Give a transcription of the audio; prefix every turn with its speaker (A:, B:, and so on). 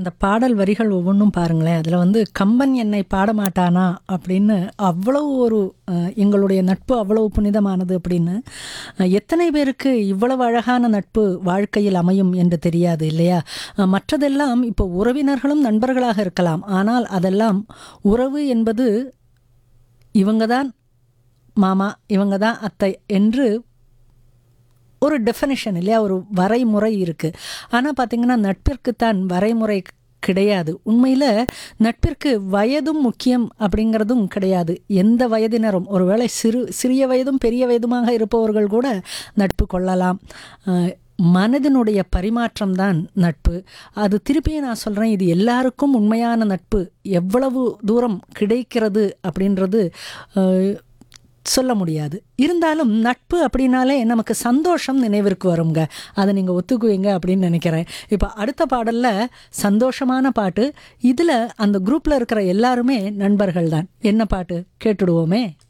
A: அந்த பாடல் வரிகள் ஒவ்வொன்றும் பாருங்களேன் அதில் வந்து கம்பன் என்னை பாட மாட்டானா அப்படின்னு அவ்வளவு ஒரு அஹ், எங்களுடைய நட்பு அவ்வளவு புனிதமானது அப்படின்னு அஹ், எத்தனை பேருக்கு இவ்வளவு அழகான நட்பு வாழ்க்கையில் அமையும் என்று தெரியாது இல்லையா அஹ், மற்றதெல்லாம் இப்போ உறவினர்களும் நண்பர்களாக இருக்கலாம் ஆனால் அதெல்லாம் உறவு என்பது இவங்க தான் மாமா இவங்க தான் அத்தை என்று ஒரு டெஃபனிஷன் இல்லையா ஒரு வரைமுறை இருக்குது ஆனால் பார்த்தீங்கன்னா நட்பிற்குத்தான் வரைமுறை கிடையாது உண்மையில் நட்பிற்கு வயதும் முக்கியம் அப்படிங்கிறதும் கிடையாது எந்த வயதினரும் ஒருவேளை சிறு சிறிய வயதும் பெரிய வயதுமாக இருப்பவர்கள் கூட நட்பு கொள்ளலாம் அஹ், மனதினுடைய பரிமாற்றம் தான் நட்பு அது திருப்பியும் நான் சொல்கிறேன் இது எல்லாருக்கும் உண்மையான நட்பு எவ்வளவு தூரம் கிடைக்கிறது அப்படின்றது அஹ், சொல்ல முடியாது இருந்தாலும் நட்பு அப்படின்னாலே நமக்கு சந்தோஷம் நினைவிற்கு வருங்க அதை நீங்கள் ஒத்துக்குவீங்க அப்படின்னு நினைக்கிறேன் இப்போ அடுத்த பாடலில் சந்தோஷமான பாட்டு இதில் அந்த குரூப்பில் இருக்கிற எல்லாருமே நண்பர்கள் தான் என்ன பாட்டு கேட்டுடுவோமே